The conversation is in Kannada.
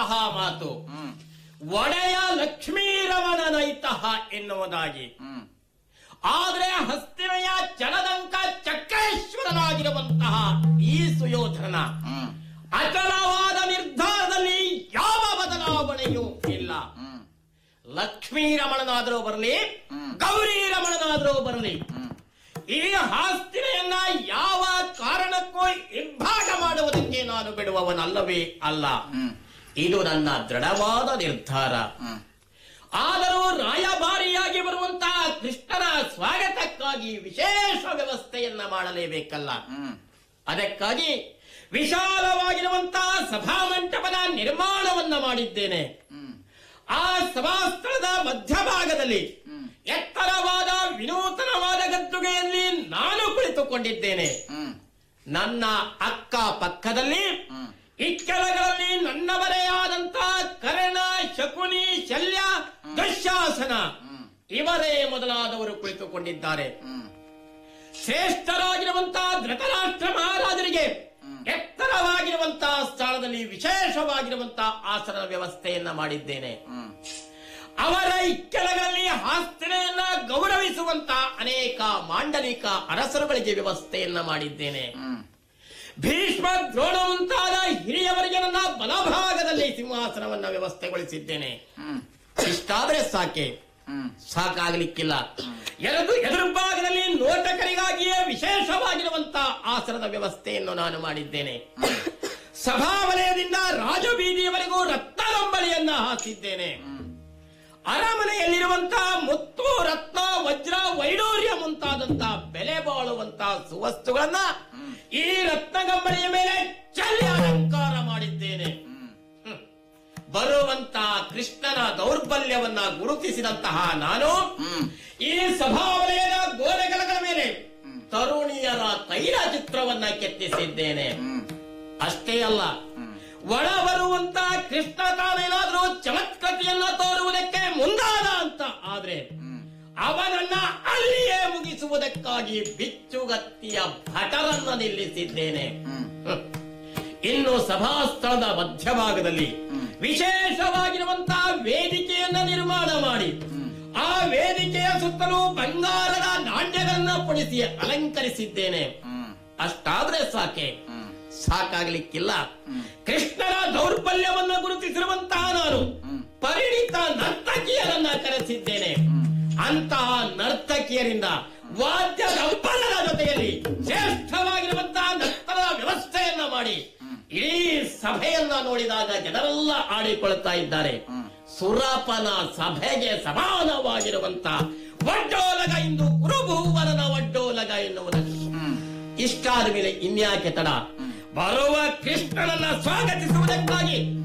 ಹೇಳಿದಂತಹ ಮಾತು ಹ್ಮ್ ಒಡೆಯ ಲಕ್ಷ್ಮೀರಮಣನೈತಃ ಎನ್ನುವುದಾಗಿ ಹ್ಮ್ ಆದರೆ ಹಸ್ತಿನೆಯ ಚಲದಂಕ ಚಕ್ರೇಶ್ವರನಾಗಿರುವಂತಹ ಈ ಸುಯೋಧನ ಹ್ಮ್ ಅಚಲವಾದ ನಿರ್ಧಾರದಲ್ಲಿ ಯಾವ ಬದಲಾವಣೆಯೂ ಇಲ್ಲ ಹ್ಮ್ ಲಕ್ಷ್ಮೀ ರಮಣನಾದರೂ ಬರಲಿ ಹ್ಮ್. ಗೌರಿ ರಮಣನಾದರೂ ಬರಲಿ ಹ್ಮ್ ಈ ಹಾಸ್ತಿನೆಯನ್ನ ಯಾವ ಕಾರಣಕ್ಕೂ ಇಬ್ಬಾಗ ಮಾಡುವುದಕ್ಕೆ ನಾನು ಬಿಡುವವನಲ್ಲವೇ ಅಲ್ಲ ಹ್ಮ್ ಇದು ನನ್ನ ದೃಢವಾದ ನಿರ್ಧಾರ ಹ್ಮ್ ಆದರೂ ರಾಯಭಾರಿಯಾಗಿ ಬರುವಂತಹ ಕೃಷ್ಣನ ಸ್ವಾಗತಕ್ಕಾಗಿ ವಿಶೇಷ ವ್ಯವಸ್ಥೆಯನ್ನ ಮಾಡಲೇಬೇಕಲ್ಲ ಹ್ಮ್ ಅದಕ್ಕಾಗಿ ವಿಶಾಲವಾಗಿರುವಂತಹ ಸಭಾಮಂಟಪದ ನಿರ್ಮಾಣವನ್ನ ಮಾಡಿದ್ದೇನೆ ಹ್ಮ್ ಆ ಸಭಾಸ್ಥಳದ ಮಧ್ಯಭಾಗದಲ್ಲಿ ಹ್ಮ್. ಎತ್ತರವಾದ ವಿನೂತನವಾದ ಗದ್ದುಗೆಯಲ್ಲಿ ನಾನು ಕುಳಿತುಕೊಂಡಿದ್ದೇನೆ ಹ್ಮ್ ನನ್ನ ಅಕ್ಕ ಪಕ್ಕದಲ್ಲಿ ಹ್ಮ್. ಇಕ್ಕೆಲಗಳಲ್ಲಿ ನನ್ನವರೇ ಆದಂತಹ ಕರ್ಣ ಶಕುನಿ ಶಲ್ಯ ದುಶ್ಯಾಸನ ಹ್ಮ್. ಇವರೇ ಮೊದಲಾದವರು ಕುಳಿತುಕೊಂಡಿದ್ದಾರೆ ಹ್ಮ್ ಶ್ರೇಷ್ಠರಾಗಿರುವಂತಹ ಧೃತರಾಷ್ಟ್ರ ಮಹಾರಾಜರಿಗೆ ಹ್ಮ್. ಎತ್ತರವಾಗಿರುವಂತಹ ಸ್ಥಳದಲ್ಲಿ ವಿಶೇಷವಾಗಿರುವಂತಹ ಆಸನದ ವ್ಯವಸ್ಥೆಯನ್ನ ಮಾಡಿದ್ದೇನೆ ಹ್ಮ್ ಅವರ ಇಕ್ಕೆಲಗಳಲ್ಲಿ ಹಾಸ್ತಿನೆಯನ್ನ ಗೌರವಿಸುವಂತಹ ಅನೇಕ ಮಾಂಡಲಿಕ ಅರಸರುಗಳಿಗೆ ವ್ಯವಸ್ಥೆಯನ್ನ ಮಾಡಿದ್ದೇನೆ ಹ್ಮ್ ಭೀಷ್ಮ ದ್ರೋಣ ಮುಂತಾದ ಹಿರಿಯವರಿಗೆ ನನ್ನ ಬಲಭಾಗದಲ್ಲಿ ಸಿಂಹಾಸನವನ್ನ ವ್ಯವಸ್ಥೆಗೊಳಿಸಿದ್ದೇನೆ ಹ್ಮ್ ಇಷ್ಟಾದ್ರೆ ಸಾಕೆ ಹ್ಮ್ ಸಾಕಾಗಲಿಕ್ಕಿಲ್ಲ ಎರಡು ಎದುರು ಭಾಗದಲ್ಲಿ ನೋಟಕರಿಗಾಗಿಯೇ ವಿಶೇಷವಾಗಿರುವಂತಹ ಆಸನದ ವ್ಯವಸ್ಥೆಯನ್ನು ನಾನು ಮಾಡಿದ್ದೇನೆ ಸಭಾವಲಯದಿಂದ ರಾಜಬೀದಿಯವರೆಗೂ ರತ್ನಗಂಬಳಿಯನ್ನ ಹಾಕಿದ್ದೇನೆ ಅರಮನೆಯಲ್ಲಿರುವಂತಹ ಮುತ್ತು ರತ್ನ ವಜ್ರ ವೈಡೂರ್ಯ ಮುಂತಾದಂತಹ ಬೆಲೆ ಬಾಳುವಂತಹ ಸುವಸ್ತುಗಳನ್ನ ಈ ರತ್ನಗಂಬಳಿಯ ಮೇಲೆ ಚಲ್ಲಿ ಅಲಂಕಾರ ಮಾಡಿದ್ದೇನೆ ಹ್ಮ್ ಹ್ಮ್. ಬರುವಂತಹ ಕೃಷ್ಣನ ದೌರ್ಬಲ್ಯವನ್ನ ಗುರುತಿಸಿದಂತಹ ನಾನು ಹ್ಮ್ ಈ ಸಭಾವಲಯದ ಗೋಡೆಗಳ ಮೇಲೆ ತರುಣಿಯರ ತೈಲ ಚಿತ್ರವನ್ನ ಕೆತ್ತಿಸಿದ್ದೇನೆ ಹ್ಮ್ ಅಷ್ಟೇ ಅಲ್ಲ ಒಳ ಬರುವಂತಹ ಕೃಷ್ಣ ತಾನೇನಾದ್ರೂ ಚಮತ್ಕೃತಿಯನ್ನ ತೋರುವುದಕ್ಕೆ ಮುಂದಾದ ಅಂತ ಆದ್ರೆ ಹ್ಮ್ ಅವನನ್ನ ಅಲ್ಲಿಯೇ ಮುಗಿಸುವುದಕ್ಕಾಗಿ ಬಿಚ್ಚುಗತ್ತಿಯ ಭಟರನ್ನ ನಿಲ್ಲಿಸಿದ್ದೇನೆ ಹ್ಮ್ ಹ್ಮ್. ಇನ್ನು ಸಭಾಸ್ಥಳದ ಮಧ್ಯಭಾಗದಲ್ಲಿ ವಿಶೇಷವಾಗಿರುವಂತಹ ವೇದಿಕೆಯನ್ನ ನಿರ್ಮಾಣ ಮಾಡಿ ಆ ವೇದಿಕೆಯ ಸುತ್ತಲೂ ಬಂಗಾರದ ನಾಣ್ಯಗಳನ್ನ ಪಡಿಸಿ ಅಲಂಕರಿಸಿದ್ದೇನೆ ಹ್ಮ್ ಅಷ್ಟಾದ್ರೆ ಸಾಕೆ ಹ್ಮ್ ಸಾಕಾಗ್ಲಿಕ್ಕಿಲ್ಲ ಕೃಷ್ಣನ ದೌರ್ಬಲ್ಯವನ್ನ ಗುರುತಿಸಿರುವಂತಹ ನಾನು ಪರಿಣಿತ ನರ್ತಕಿಯರನ್ನ ಕರೆಸಿದ್ದೇನೆ ಅಂತಹ ನರ್ತಕಿಯರಿಂದ ವಾದ್ಯ ದಂಪಲದ ಜೊತೆಯಲ್ಲಿ ಶ್ರೇಷ್ಠವಾಗಿರುವಂತಹ ನರ್ತನದ ವ್ಯವಸ್ಥೆಯನ್ನ ಮಾಡಿ ಇಡೀ ಸಭೆಯನ್ನ ನೋಡಿದಾಗ ಜನರೆಲ್ಲ ಆಡಿಕೊಳ್ತಾ ಇದ್ದಾರೆ ಸುರಪನ ಸಭೆಗೆ ಸಮಾನವಾಗಿರುವಂತಹ ಒಡ್ಡೋಲಗ ಇಂದು ಕುರುಭೂವನನ ಒಡ್ಡೋಲಗ ಎನ್ನುವುದನ್ನು ಇಷ್ಟಾದ ಮೇಲೆ ಇನ್ಯಾಕೆ ತಡ ಬರುವ ಕೃಷ್ಣನನ್ನ ಸ್ವಾಗತಿಸುವುದಕ್ಕಾಗಿ